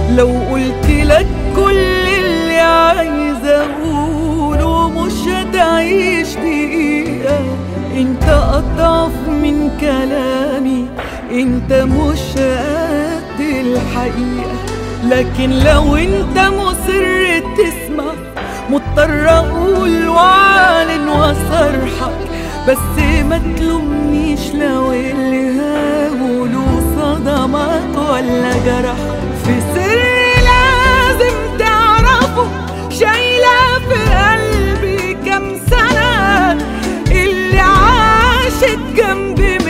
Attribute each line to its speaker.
Speaker 1: لو قلت لك كل اللي عايزة اقوله مش هتعيش دقيقة انت اضعف من كلامي انت مش قد الحقيقة لكن لو انت مصر تسمع مضطر اقول واعلن واصرحك بس ما تلومنيش لو اللي هقوله صدمك ولا جرحك